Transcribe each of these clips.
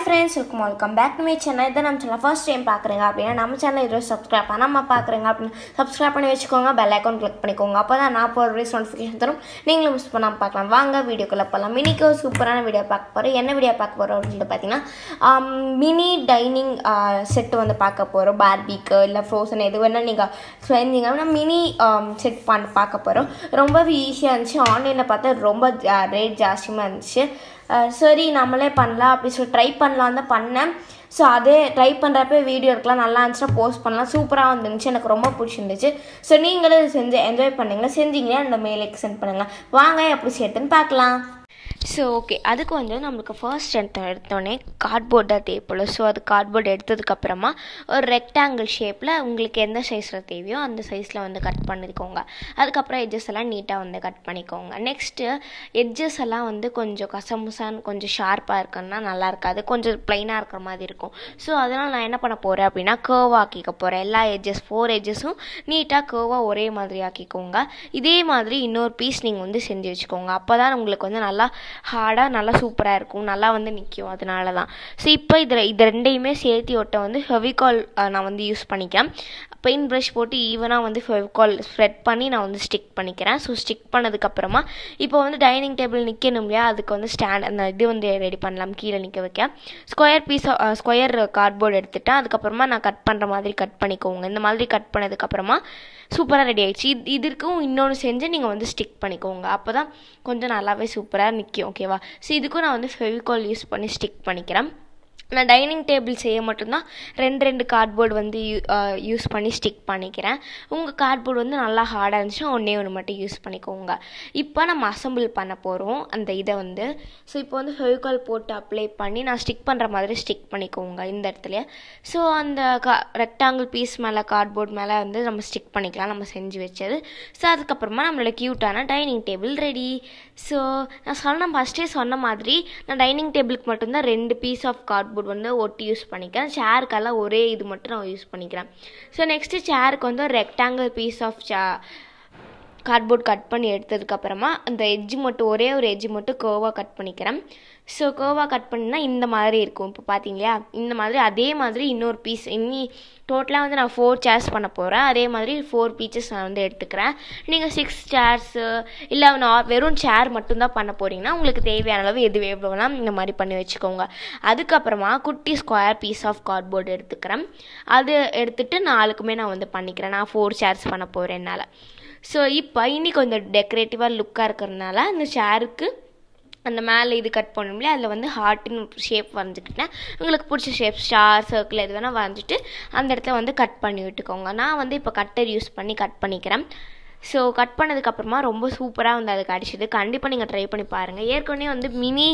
friends welcome welcome back to my channel இதை நம்ம channel first time பார்க்குறீங்க அப்படின்னா நம்ம சேனல் இது சப்ஸ்கிரைப் பண்ணாமல் பார்க்குறீங்க அப்படின்னு சப்ஸ்கிரைப் பண்ணி வச்சுக்கோங்க பெல் ஐக்கான் கிளிக் பண்ணிக்கோங்க அப்போ தான் நான் போகிற வீடியோஸ் நோட்டிஃபிகேஷன் தரும் நீங்களும் மிஸ் பண்ணாமல் பார்க்கலாம் வாங்க வீடியோக்குள்ளே போகலாம் மினிக்கு ஒரு சூப்பரான வீடியோ பார்க்க போகிறோம் என்ன வீடியோ பார்க்க போகிறோம் அப்படின்னு பார்த்தீங்கன்னா மினி டைனிங் செட்டு வந்து பார்க்க போகிறோம் பார்பிக்கு இல்லை ஃப்ரோசன் எது வேணால் நீங்கள் செஞ்சீங்கன்னா மினி செட் பண்ண பார்க்க போகிறோம் ரொம்பவே ஈஸியாக இருந்துச்சு ஆன்லைனில் பார்த்தா ரொம்ப ரேட் ஜாஸ்தியமாக இருந்துச்சு அஹ் சரி நம்மளே பண்ணலாம் அப்படி சொல்லி ட்ரை பண்ணலாம் தான் பண்ணேன் ஸோ அதே ட்ரை பண்ணுறப்ப வீடியோ இருக்கலாம் நல்லா இருந்துச்சுன்னா போஸ்ட் பண்ணலாம் சூப்பராக வந்துருந்துச்சு எனக்கு ரொம்ப பிடிச்சிருந்துச்சு ஸோ நீங்களும் இது செஞ்சு என்ஜாய் பண்ணுங்க செஞ்சீங்கன்னா இந்த மெயிலுக்கு சென்ட் பண்ணுங்கள் வாங்க எப்படி செட்டுன்னு பார்க்கலாம் ஸோ ஓகே அதுக்கு வந்து நம்மளுக்கு ஃபர்ஸ்ட் எடுத்த எடுத்தோடனே கார்ட்போர்ட் தான் தேவைப்படும் ஸோ அது கார்ட்போர்ட் எடுத்ததுக்கப்புறமா ஒரு ரெக்டாங்கிள் ஷேப்பில் உங்களுக்கு எந்த சைஸில் தேவையோ அந்த சைஸில் வந்து கட் பண்ணிக்கோங்க அதுக்கப்புறம் எட்ஜஸ் எல்லாம் நீட்டாக வந்து கட் பண்ணிக்கோங்க நெக்ஸ்ட்டு எட்ஜஸ் எல்லாம் வந்து கொஞ்சம் கசமுசான்னு கொஞ்சம் ஷார்ப்பாக இருக்குன்னா நல்லா இருக்காது கொஞ்சம் ப்ளைனாக இருக்கிற மாதிரி இருக்கும் ஸோ அதனால் நான் என்ன பண்ண போகிறேன் அப்படின்னா கேர்வ் ஆக்கிக்க போகிறேன் எல்லா எட்ஜஸ் ஃபோர் எட்ஜஸும் நீட்டாக கேர்வாக ஒரே மாதிரி ஆக்கிக்கோங்க இதே மாதிரி இன்னொரு பீஸ் நீங்கள் வந்து செஞ்சு வச்சுக்கோங்க அப்போ தான் உங்களுக்கு வந்து நல்லா ஹார்டாக நல்லா சூப்பராக இருக்கும் நல்லா வந்து நிற்கும் அதனால தான் ஸோ இப்போ இதில் இது ரெண்டையுமே சேர்த்து ஒட்ட வந்து ஃபெவிகால் நான் வந்து யூஸ் பண்ணிக்கிறேன் பெயிண்ட் ப்ரஷ் போட்டு ஈவனாக வந்து ஃபெவிகால் ஸ்ப்ரெட் பண்ணி நான் வந்து ஸ்டிக் பண்ணிக்கிறேன் ஸோ ஸ்டிக் பண்ணதுக்கப்புறமா இப்போ வந்து டைனிங் டேபிள் நிற்கணும் இல்லையா அதுக்கு வந்து ஸ்டாண்ட் அந்த இது வந்து ரெடி பண்ணலாம் கீழே நிற்க வைக்க ஸ்கொயர் பீஸ் ஸ்கொயர் கார்ட்போர்டு எடுத்துட்டேன் அதுக்கப்புறமா நான் கட் பண்ணுற மாதிரி கட் பண்ணிக்கோங்க இந்த மாதிரி கட் பண்ணதுக்கப்புறமா சூப்பராக ரெடி ஆயிடுச்சு இது இதற்கும் இன்னொன்று செஞ்சு நீங்கள் வந்து ஸ்டிக் பண்ணிக்கோங்க அப்போ தான் கொஞ்சம் நல்லாவே சூப்பராக நிற்கும் ஓகேவா ஸோ இதுக்கும் நான் வந்து ஃபெவிகால் யூஸ் பண்ணி ஸ்டிக் பண்ணிக்கிறேன் நான் டைனிங் டேபிள் செய்ய மட்டும்தான் ரெண்டு ரெண்டு கார்ட்போர்டு வந்து யூஸ் பண்ணி ஸ்டிக் பண்ணிக்கிறேன் உங்கள் கார்ட்போர்டு வந்து நல்லா ஹார்டாக இருந்துச்சுன்னா ஒன்றே ஒன்று மட்டும் யூஸ் பண்ணிக்கோங்க இப்போ நம்ம அசம்பிள் பண்ண போகிறோம் அந்த இதை வந்து ஸோ இப்போ வந்து ஃபெவிகால் போட்டு அப்ளை பண்ணி நான் ஸ்டிக் பண்ணுற மாதிரி ஸ்டிக் பண்ணிக்கோங்க இந்த இடத்துல ஸோ அந்த கா ரெக்டாங்கிள் பீஸ் மேலே கார்ட்போர்ட் மேலே வந்து நம்ம ஸ்டிக் பண்ணிக்கலாம் நம்ம செஞ்சு வச்சது ஸோ அதுக்கப்புறமா நம்மளோட க்யூட்டான டைனிங் டேபிள் ரெடி ஸோ நான் சொன்ன ஃபஸ்ட்டே சொன்ன மாதிரி நான் டைனிங் டேபிளுக்கு மட்டும்தான் ரெண்டு பீஸ் ஆஃப் கார்ட்போர்ட் கார்ட்போர்ட் வந்து ஒட்டி யூஸ் பண்ணிக்கிறேன் சேருக்கெல்லாம் ஒரே இது மட்டும் நான் யூஸ் பண்ணிக்கிறேன் ஸோ நெக்ஸ்ட்டு சேருக்கு வந்து ஒரு rectangle piece of say cardboard cut பண்ணி எடுத்ததுக்கப்புறமா அந்த எட்ஜு மட்டும் ஒரே ஒரு எட்ஜு மட்டும் கோவாக கட் பண்ணிக்கிறேன் ஸோ கோவாக கட் பண்ணினா இந்த மாதிரி இருக்கும் இப்போ பார்த்தீங்களா இந்த மாதிரி அதே மாதிரி இன்னொரு பீஸ் இன்னி டோட்டலாக வந்து நான் ஃபோர் சேர்ஸ் பண்ண போகிறேன் அதே மாதிரி ஃபோர் பீச்சஸ் நான் வந்து எடுத்துக்கிறேன் நீங்கள் சிக்ஸ் சேர்ஸு இல்லை நான் வெறும் சேர் மட்டும்தான் பண்ண போகிறீங்கன்னா உங்களுக்கு தேவையான அளவு எது எவ்வளோலாம் இந்த மாதிரி பண்ணி வச்சுக்கோங்க அதுக்கப்புறமா குட்டி ஸ்கொயர் பீஸ் ஆஃப் கார்ட்போர்டு எடுத்துக்கிறேன் அது எடுத்துகிட்டு நாலுக்குமே நான் வந்து பண்ணிக்கிறேன் நான் ஃபோர் சேர்ஸ் பண்ண போகிறேன் என்னால் ஸோ இப்போ இன்னி கொஞ்சம் டெக்கரேட்டிவாக லுக்காக இருக்கிறதுனால அந்த சேருக்கு அந்த மேலே இது கட் பண்ணோம்லையே அதில் வந்து ஹார்ட்டின் ஷேப் வரைஞ்சிக்கிட்டேன் உங்களுக்கு பிடிச்ச ஷேப் ஸ்டார் சர்க்கிள் எது வேணால் வரைஞ்சிட்டு அந்த இடத்துல வந்து கட் பண்ணி விட்டுக்கோங்க நான் வந்து இப்போ கட்டர் யூஸ் பண்ணி கட் பண்ணிக்கிறேன் ஸோ கட் பண்ணதுக்கப்புறமா ரொம்ப சூப்பராக வந்து அது கிடச்சிது கண்டிப்பாக நீங்கள் ட்ரை பண்ணி பாருங்கள் ஏற்கனவே வந்து mini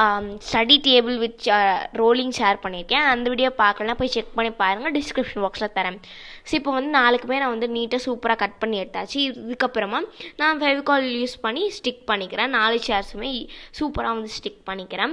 study table with rolling chair பண்ணியிருக்கேன் அந்த வீடியோ பார்க்கலாம் போய் செக் பண்ணி பாருங்கள் டிஸ்கிரிப்ஷன் பாக்ஸில் தரேன் ஸோ இப்போ வந்து நாளுக்குமே நான் வந்து நீட்டாக சூப்பராக கட் பண்ணி எடுத்தாச்சு இதுக்கப்புறமா நான் ஃபெவிகால் யூஸ் பண்ணி ஸ்டிக் பண்ணிக்கிறேன் நாலு சேர்ஸுமே சூப்பராக வந்து ஸ்டிக் பண்ணிக்கிறேன்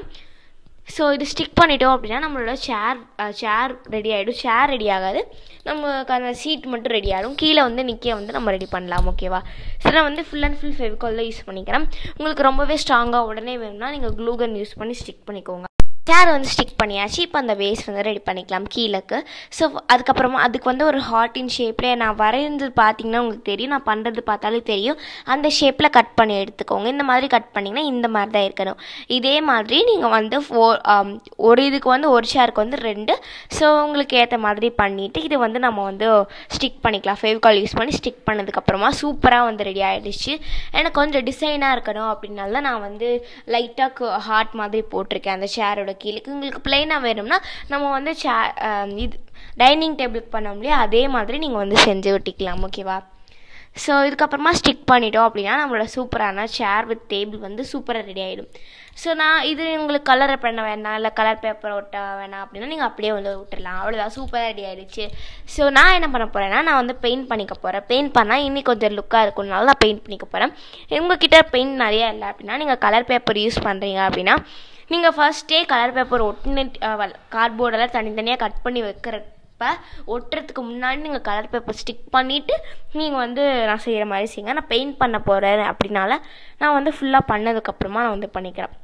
ஸோ இது ஸ்டிக் பண்ணிட்டோம் அப்படின்னா நம்மளோட சேர் சேர் ரெடி ஆகிடும் சேர் ரெடி ஆகாது நமக்கு அந்த சீட் மட்டும் ரெடி ஆகிடும் கீழே வந்து நிற்க வந்து நம்ம ரெடி பண்ணலாம் ஓகேவா ஸோ நான் வந்து ஃபுல் அண்ட் ஃபுல் ஃபெவிகால் தான் யூஸ் பண்ணிக்கிறேன் உங்களுக்கு ரொம்பவே ஸ்ட்ராங்காக உடனே வேணும்னா நீங்கள் க்ளூகன் யூஸ் பண்ணி ஸ்டிக் பண்ணிக்கோங்க சேர் வந்து ஸ்டிக் பண்ணியாச்சு இப்போ அந்த பேஸ் வந்து ரெடி பண்ணிக்கலாம் கீழக்கு ஸோ அதுக்கப்புறமா அதுக்கு வந்து ஒரு ஹார்ட்டின் ஷேப்பில் நான் வரைந்து பார்த்தீங்கன்னா உங்களுக்கு தெரியும் நான் பண்ணுறது பார்த்தாலே தெரியும் அந்த ஷேப்பில் கட் பண்ணி எடுத்துக்கோங்க இந்த மாதிரி கட் பண்ணிங்கன்னா இந்த மாதிரி தான் இருக்கணும் இதே மாதிரி நீங்கள் வந்து ஃபோர் ஒரு இதுக்கு வந்து ஒரு சேருக்கு வந்து ரெண்டு ஸோ உங்களுக்கு ஏற்ற மாதிரி பண்ணிவிட்டு இது வந்து நம்ம வந்து ஸ்டிக் பண்ணிக்கலாம் ஃபேவ்கால் யூஸ் பண்ணி ஸ்டிக் பண்ணதுக்கப்புறமா சூப்பராக வந்து ரெடி ஆகிடுச்சு எனக்கு கொஞ்சம் டிசைனாக இருக்கணும் அப்படின்னால நான் வந்து லைட்டாக ஹார்ட் மாதிரி போட்டிருக்கேன் அந்த சேரோட கீழே உங்களுக்கு பிளெயினாக வேணும்னா நம்ம வந்து சே இது டைனிங் டேபிளுக்கு பண்ணோம் இல்லையா அதே மாதிரி நீங்கள் வந்து செஞ்சு விட்டிக்கலாம் ஓகேவா ஸோ இதுக்கப்புறமா ஸ்டிக் பண்ணிட்டோம் அப்படின்னா நம்மளோட சூப்பரான சேர் வித் டேபிள் வந்து சூப்பராக ரெடி ஆகிடும் ஸோ நான் இது உங்களுக்கு கலர் பண்ண வேணாம் இல்லை கலர் பேப்பர் ஒட்ட வேணாம் அப்படின்னா நீங்கள் அப்படியே வந்து விட்டுடலாம் அவ்வளோதான் சூப்பராக ரெடி ஆகிடுச்சு ஸோ நான் என்ன பண்ண போகிறேன்னா நான் வந்து பெயிண்ட் பண்ணிக்க போகிறேன் பெயிண்ட் பண்ணால் இன்னும் கொஞ்சம் லுக்காக இருக்கும்னால நான் பெயிண்ட் பண்ணிக்க போகிறேன் உங்ககிட்ட பெயிண்ட் நிறையா இல்லை அப்படின்னா நீங்கள் கலர் பேப்பர் யூஸ் பண்ணுறீங்க அப்படின்னா நீங்கள் ஃபஸ்ட்டே கலர் பேப்பர் ஒட்டின கார்ட்போர்டெல்லாம் தனித்தனியாக கட் பண்ணி வைக்கிற இப்போ ஒட்டுறதுக்கு முன்னாடி நீங்கள் கலர் பேப்பர் ஸ்டிக் பண்ணிவிட்டு நீங்கள் வந்து நான் செய்கிற மாதிரி செய்யுங்க நான் பெயிண்ட் பண்ண போகிறேன் அப்படின்னால நான் வந்து ஃபுல்லாக பண்ணதுக்கப்புறமா நான் வந்து பண்ணிக்கிறேன்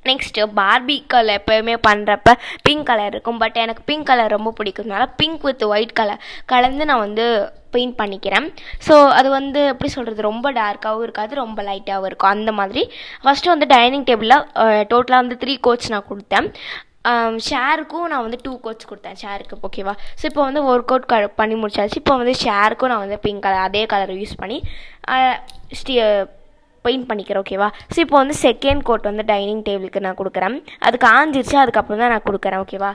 நெக்ஸ்ட்டு பார்பி கலர் எப்போயுமே பண்ணுறப்ப பிங்க் கலர் இருக்கும் பட் எனக்கு பிங்க் கலர் ரொம்ப பிடிக்கும்னால பிங்க் வித் ஒயிட் கலர் கலந்து நான் வந்து பெயிண்ட் பண்ணிக்கிறேன் ஸோ அது வந்து எப்படி சொல்கிறது ரொம்ப டார்க்காகவும் இருக்காது ரொம்ப லைட்டாகவும் இருக்கும் அந்த மாதிரி ஃபஸ்ட்டு வந்து டைனிங் டேபிளில் டோட்டலாக வந்து த்ரீ கோட்ஸ் நான் கொடுத்தேன் ஷேருக்கும் நான் வந்து டூ கோட்ஸ் கொடுத்தேன் ஷேருக்கு ஓகேவா ஸோ இப்போ வந்து ஒரு கோட் க பண்ணி முடிச்சாச்சு இப்போ வந்து ஷேருக்கும் நான் வந்து பிங்க் கலர் அதே கலர் யூஸ் பண்ணி ஸ்டி பெயிண்ட் பண்ணிக்கிறேன் ஓகேவா ஸோ இப்போ வந்து செகண்ட் கோட் வந்து டைனிங் டேபிளுக்கு நான் கொடுக்குறேன் அது காஞ்சிருச்சு அதுக்கப்புறம் தான் நான் கொடுக்குறேன் ஓகேவா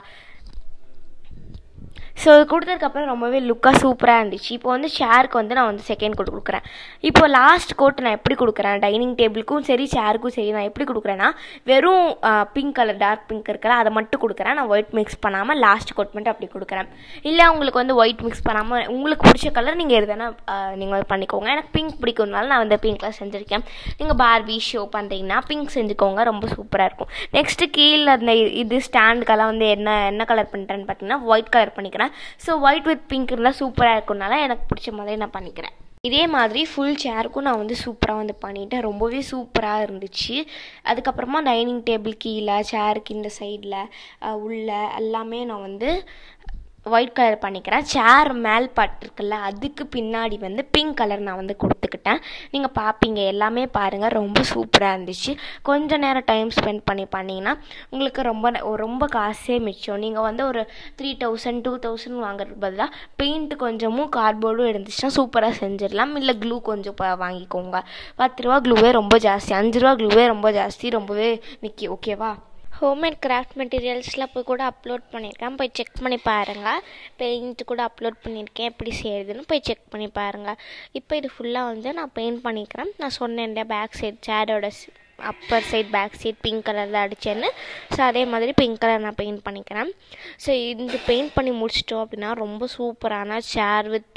ஸோ இது கொடுத்ததுக்கப்புறம் ரொம்பவே லுக்காக சூப்பராக இருந்துச்சு இப்போ வந்து ஷேருக்கு வந்து நான் வந்து செகண்ட் கோட் கொடுக்குறேன் இப்போ லாஸ்ட் கோட் நான் எப்படி கொடுக்குறேன் டைனிங் டேபிளுக்கும் சரி ஷேருக்கும் சரி நான் எப்படி கொடுக்குறேன்னா வெறும் பிங்க் கலர் டார்க் பிங்க் இருக்கல அதை மட்டும் கொடுக்குறேன் நான் ஒயிட் மிக்ஸ் பண்ணாமல் லாஸ்ட் கோட் மட்டும் அப்படி கொடுக்குறேன் இல்லை உங்களுக்கு வந்து ஒயிட் மிக்ஸ் பண்ணாமல் உங்களுக்கு பிடிச்ச கலர் நீங்கள் எதுனா நீங்கள் வந்து பண்ணிக்கோங்க எனக்கு பிங்க் பிடிக்கும்னால நான் வந்து பிங்க்கில் செஞ்சுருக்கேன் நீங்கள் பார்பி ஷோ பண்ணுறீங்கன்னா பிங்க் செஞ்சுக்கோங்க ரொம்ப சூப்பராக இருக்கும் நெக்ஸ்ட்டு கீழே அந்த இது ஸ்டாண்டுக்கெல்லாம் வந்து என்ன என்ன கலர் பண்ணுறேன்னு பார்த்தீங்கன்னா ஒயிட் கலர் பண்ணிக்கிறேன் ஸோ ஒயிட் வித் பிங்க் இருந்தால் சூப்பராக இருக்கும்னால எனக்கு பிடிச்ச மாதிரி நான் பண்ணிக்கிறேன் இதே மாதிரி ஃபுல் சேருக்கும் நான் வந்து சூப்பராக வந்து பண்ணிட்டேன் ரொம்பவே சூப்பராக இருந்துச்சு அதுக்கப்புறமா டைனிங் டேபிள் கீழே சேருக்கு இந்த சைடில் உள்ள எல்லாமே நான் வந்து ஒயிட் கலர் பண்ணிக்கிறேன் சேர் மேல் பட்டிருக்குல்ல அதுக்கு பின்னாடி வந்து பிங்க் கலர் நான் வந்து கொடுத்துக்கிட்டேன் நீங்கள் பார்ப்பீங்க எல்லாமே பாருங்கள் ரொம்ப சூப்பராக இருந்துச்சு கொஞ்ச நேரம் டைம் ஸ்பெண்ட் பண்ணி பண்ணிங்கன்னா உங்களுக்கு ரொம்ப ரொம்ப காசே மிச்சம் நீங்கள் வந்து ஒரு த்ரீ தௌசண்ட் டூ தௌசண்ட் வாங்குறதுக்கு பதிலாக பெயிண்ட் கொஞ்சமும் கார்ட்போர்டும் இருந்துச்சுன்னா சூப்பராக செஞ்சிடலாம் இல்லை க்ளூ கொஞ்சம் வாங்கிக்கோங்க பத்து ரூபா க்ளூவே ரொம்ப ஜாஸ்தி அஞ்சு ரூபா க்ளூவே ரொம்ப ஜாஸ்தி ரொம்பவே நிற்கி ஓகேவா ஹோம்மேட் கிராஃப்ட் மெட்டீரியல்ஸ்லாம் போய் கூட அப்லோட் பண்ணியிருக்கேன் போய் செக் பண்ணி பாருங்கள் பெயிண்ட் கூட அப்லோட் பண்ணியிருக்கேன் எப்படி செய்யுதுன்னு போய் செக் பண்ணி பாருங்கள் இப்போ இது ஃபுல்லாக வந்து நான் பெயிண்ட் பண்ணிக்கிறேன் நான் சொன்னேன் பேக் சைட் சேரோட upper side back side pink கலரில் அடித்தேன்னு ஸோ அதே மாதிரி பிங்க் கலர் நான் பெயிண்ட் பண்ணிக்கிறேன் ஸோ இந்த பெயிண்ட் பண்ணி முடிச்சிட்டோம் அப்படின்னா ரொம்ப சூப்பரான சேர் வித்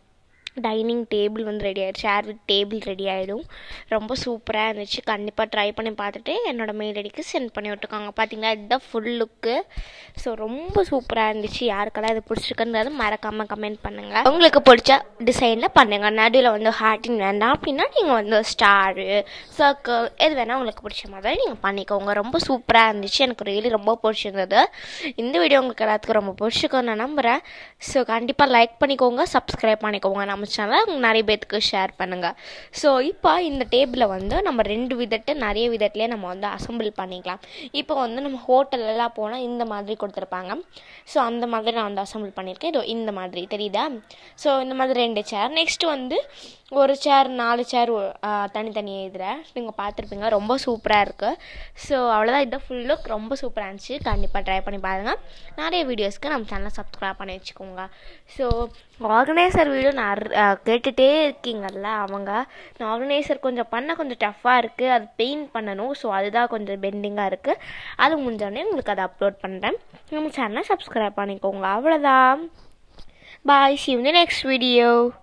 டைனிங் டேபிள் வந்து ரெடி ஆகிடுச்சு சேர் வித் டேபிள் ரெடி ஆகிடும் ரொம்ப சூப்பராக இருந்துச்சு கண்டிப்பாக ட்ரை பண்ணி பார்த்துட்டு என்னோடய மெயில் ஐடிக்கு சென்ட் பண்ணி விட்டுருக்காங்க பார்த்தீங்களா இதுதான் ஃபுல் லுக்கு ஸோ ரொம்ப சூப்பராக இருந்துச்சு யாருக்கெல்லாம் இது பிடிச்சிருக்குன்றது மறக்காமல் கமெண்ட் பண்ணுங்கள் உங்களுக்கு பிடிச்ச டிசைனில் பண்ணுங்கள் நடுவில் வந்து ஹார்ட்டின் வேண்டாம் அப்படின்னா நீங்கள் வந்து ஸ்டாரு சர்க்கிள் எது வேணால் உங்களுக்கு பிடிச்ச மாதிரி நீங்கள் பண்ணிக்கோங்க ரொம்ப சூப்பராக இருந்துச்சு எனக்கு ரியலி ரொம்ப பிடிச்சிருந்தது இந்த வீடியோ உங்களுக்கு எல்லாத்துக்கும் ரொம்ப பிடிச்சிருக்குன்னு நான் நம்புகிறேன் ஸோ கண்டிப்பாக லைக் பண்ணிக்கோங்க சப்ஸ்கிரைப் பண்ணிக்கோங்க நம்ம சேனலை நிறைய பேத்துக்கு ஷேர் பண்ணுங்கள் ஸோ இப்போ இந்த டேபிளை வந்து நம்ம ரெண்டு விதட்டு நிறைய விதத்துலேயே நம்ம வந்து அசம்பிள் பண்ணிக்கலாம் இப்போ வந்து நம்ம ஹோட்டல்லலாம் போனால் இந்த மாதிரி கொடுத்துருப்பாங்க ஸோ அந்த மாதிரி நான் வந்து அசம்பிள் பண்ணியிருக்கேன் இதோ இந்த மாதிரி தெரியுதா ஸோ இந்த மாதிரி ரெண்டு சேர் நெக்ஸ்ட் வந்து ஒரு சேர் நாலு சேர் தனித்தனி இதில் நீங்கள் பார்த்துருப்பீங்க ரொம்ப சூப்பராக இருக்குது ஸோ அவ்வளோதான் இதான் ஃபுல் லுக் ரொம்ப சூப்பராக இருந்துச்சு கண்டிப்பாக ட்ரை பண்ணி பாருங்கள் நிறைய வீடியோஸ்க்கு நம்ம சேனலை சப்ஸ்கிரைப் பண்ணி வச்சுக்கோங்க ஸோ ஆர்கனைசர் வீடியோ நிறைய கேட்டுகிட்டே இருக்கீங்கல்ல அவங்க ஆர்கனைசர் கொஞ்சம் பண்ண கொஞ்சம் டஃப்பாக இருக்குது அது பெயிண்ட் பண்ணணும் ஸோ அதுதான் கொஞ்சம் பெண்டிங்காக இருக்குது அது முடிஞ்சோடனே உங்களுக்கு அதை அப்லோட் பண்ணுறேன் நம்ம சேனலை சப்ஸ்கிரைப் பண்ணிக்கோங்க அவ்வளோதான் பாய் சி இந்த நெக்ஸ்ட் வீடியோ